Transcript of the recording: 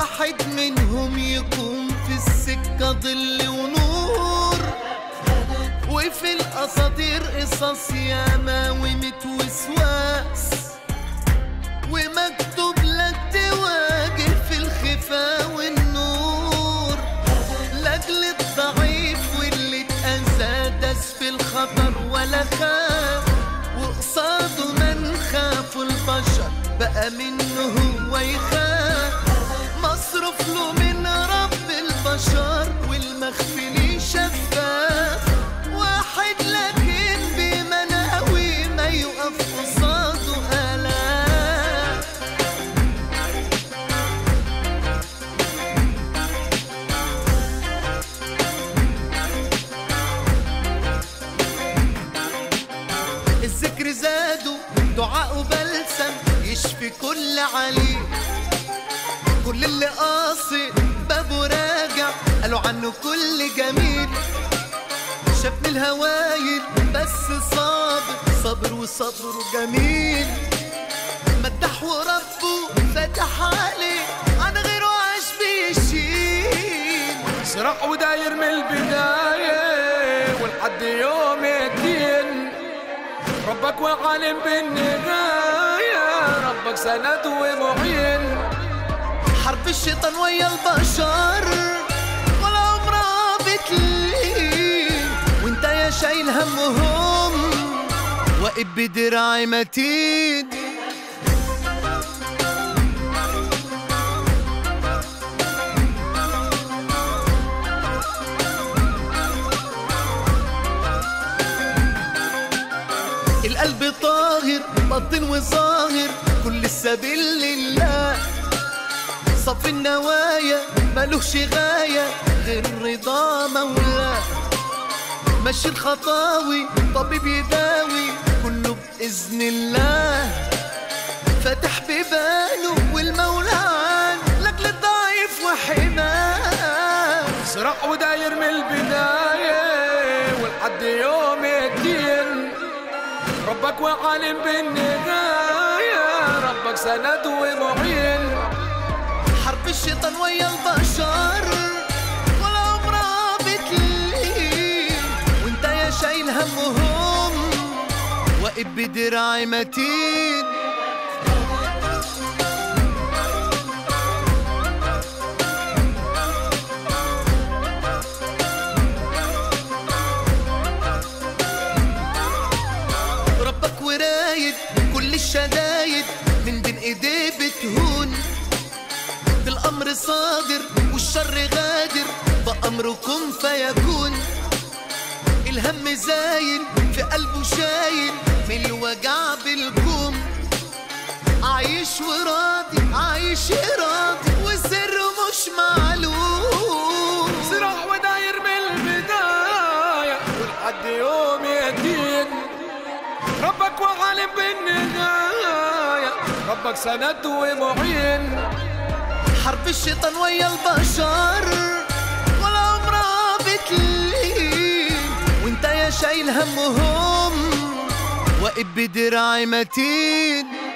واحد منهم يكون في السكة ظل ونور وفي الأساطير قصص ياما ومت وسواس ومكتوب لك تواجه في الخفا والنور لاجل الضعيف واللي اتأذى داس في الخطر ولا خاف وقصاده من خافوا البشر بقى منه هو يخاف مصروف له من رب البشر والمخفي ليه شفاف واحد لكن بمناوي ما يقف قصاده آلاف الذكر زادوا دعاء بلسم يشفي كل عليل كل اللي قاصد بابه راجع قالوا عنه كل جميل شاف من الهوايل بس صابر صبر وصبره جميل مدح وربه فتح عليه عن غيره عاش بيشيل صراع وداير من البداية ولحد يوم الدين ربك وعالم بالنهاية ربك سند ومعين حرب الشيطان ويا البشر ولا عمرها بتلين وانت يا شايل همهم واقف بدراعي متين القلب طاهر باطن وظاهر كل السبيل لله صف النوايا ملوش غاية غير رضا مولاه مشي الخطاوي طبيب يداوي كله بإذن الله فتح بيبانه والمولى عان لك للضعيف وحماه صراع وداير من البداية ولحد يوم الدين ربك وعالم بالنهاية ربك سند ومعين حرب الشيطان ويا البشر ولا عمرها بتلين وانت يا شايل همهم واقف بدراعي متين ربك ورايد كل الشدايد من بين ايديه بتهون بالامر صادر والشر غادر بامركم فيكون الهم زايل في قلبه شايل من الوجع بالكوم عايش وراضي عايش راضي وسره مش معلوم صراع وداير من البداية ولحد يوم الدين ربك وعالم بالنهاية ربك سند ومعين حرب الشيطان ويا البشر ولا عمرها بتلين وانت يا شايل همهم واقف بدراعي متين